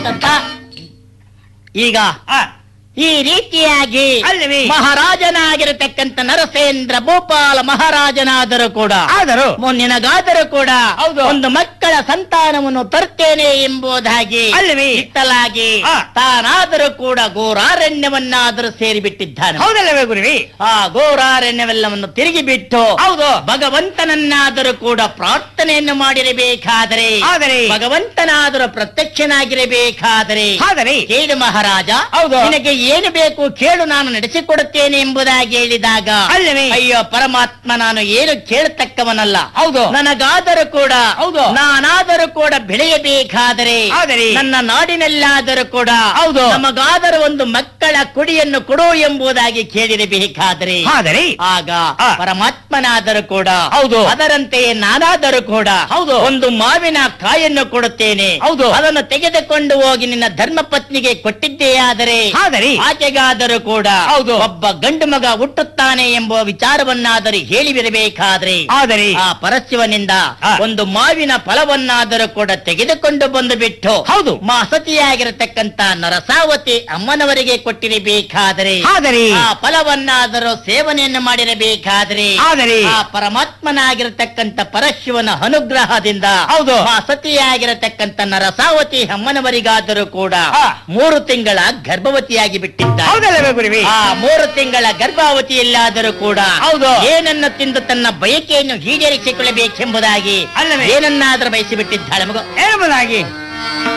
ತತ್ತ. ಈಗ ಆ, ಈ ರೀತಿಯಾಗಿ ಅಲ್ಲವೇ? ಮಹಾರಾಜನಾಗಿರತಕ್ಕಂತ ನರಸೇಂದ್ರ ಭೂಪಾಲ ಮಹಾರಾಜನಾದರೂ ಕೂಡ ಆದರೂ ನಿನಗಾದರೂ ಕೂಡ ಹೌದು. ಒಂದು ಮಕ್ಕಳ ಸಂತಾನವನ್ನು ತರ್ತೇನೆ ಎಂಬುದಾಗಿ ಅಲ್ಲವೇ? ಇತ್ತಲಾಗಿ ಆ. ತಾನಾದರೂ ಕೂಡ ಘೋರಾರಣ್ಯವನ್ನಾದರೂ ಸೇರಿಬಿಟ್ಟಿದ್ದಾನೆ ಹೌದಲ್ಲವೇ ಗುರುವಿ ಆ ಘೋರಾರಣ್ಯವೆಲ್ಲವನ್ನು ತಿರುಗಿ ಬಿಟ್ಟು ಹೌದು ಭಗವಂತನನ್ನಾದರೂ ಕೂಡ ಪ್ರಾರ್ಥನೆಯನ್ನು ಮಾಡಿರಬೇಕಾದರೆ ಆದರೆ ಭಗವಂತನಾದರೂ ಪ್ರತ್ಯಕ್ಷನಾಗಿರಬೇಕಾದರೆ ಆದರೆ ಕೇಳು ಮಹಾರಾಜ ಹೌದು. ನಿನಗೆ ಏನು ಬೇಕು ಕೇಳು ನಾನು ನಡೆಸಿಕೊಡುತ್ತೇನೆ ಎಂಬುದಾಗಿ ಹೇಳಿದಾಗ ಅಲ್ಲವೇ? ಅಯ್ಯೋ ಪರಮಾತ್ಮ ನಾನು ಏನು ಕೇಳತಕ್ಕವನಲ್ಲ ಹೌದು ನನಗಾದರೂ ಕೂಡ ಹೌದು. ನಾನಾದರೂ ಕೂಡ ಬೆಳೆಯಬೇಕಾದರೆ ಆದರೆ ನನ್ನ ನಾಡಿನಲ್ಲಾದರೂ ಕೂಡ ಹೌದು. ನಮಗಾದರೂ ಒಂದು ಮಕ್ಕಳ ಕುಡಿಯನ್ನು ಕೊಡು ಎಂಬುದಾಗಿ ಕೇಳಿರಬೇಕಾದರೆ ಆದರೆ ಆಗ ಆ. ಪರಮಾತ್ಮನಾದರೂ ಕೂಡ ಹೌದು. ಅದರಂತೆಯೇ ನಾನಾದರೂ ಕೂಡ ಹೌದು. ಒಂದು ಮಾವಿನ ಕಾಯನ್ನು ಕೊಡುತ್ತೇನೆ ಹೌದು. ಅದನ್ನು ತೆಗೆದುಕೊಂಡು ಹೋಗಿ ನಿನ್ನ ಧರ್ಮ ಪತ್ನಿಗೆ ಕೊಟ್ಟಿದ್ದೇ ಆದರೆ ಆದರೆ ಆಕೆಗಾದರೂ ಕೂಡ ಹೌದು. ಒಬ್ಬ ಗಂಡು ಮಗ ಹುಟ್ಟುತ್ತಾನೆ ಎಂಬ ವಿಚಾರವನ್ನಾದರೂ ಹೇಳಿಬಿರಬೇಕಾದ್ರೆ ಆದರೆ ಆ ಪರಶಿವನಿಂದ ಆ. ಒಂದು ಮಾವಿನ ಫಲವನ್ನಾದರೂ ಕೂಡ ತೆಗೆದುಕೊಂಡು ಬಂದು ಬಿಟ್ಟು ಹೌದು. ಮಾ ಸತಿಯಾಗಿರತಕ್ಕಂತ ನರಸಾವತಿ ಅಮ್ಮನವರಿಗೆ ಕೊಟ್ಟಿರಬೇಕಾದರೆ ಆದರೆ ಆ ಫಲವನ್ನಾದರೂ ಸೇವನೆಯನ್ನು ಮಾಡಿರಬೇಕಾದರೆ ಆದರೆ ಆ ಪರಮಾತ್ಮನಾಗಿರತಕ್ಕಂತ ಪರಶಿವನ ಅನುಗ್ರಹದಿಂದ ಹೌದು. ಆ ಸತಿಯಾಗಿರತಕ್ಕಂತ ನರಸಾವತಿ ಅಮ್ಮನವರಿಗಾದರೂ ಕೂಡ ಆ. ಮೂರು ತಿಂಗಳ ಗರ್ಭವತಿಯಾಗಿ ಬಿಟ್ಟಿದ್ದ ಹೌದಲ್ಲವೇ ಗುರುವಿ ಆ ಮೂರು ತಿಂಗಳ ಗರ್ಭಾವತಿಯಲ್ಲಾದರೂ ಕೂಡ ಹೌದು. ಏನನ್ನು ತಿಂದು ತನ್ನ ಬಯಕೆಯನ್ನು ಈಡೇರಿಸಿಕೊಳ್ಳಬೇಕೆಂಬುದಾಗಿ ಅಲ್ಲವೇ? ಏನನ್ನಾದರೂ ಬಯಸಿಬಿಟ್ಟಿದ್ದಾಳೆ ಮಗು ಎಂಬುದಾಗಿ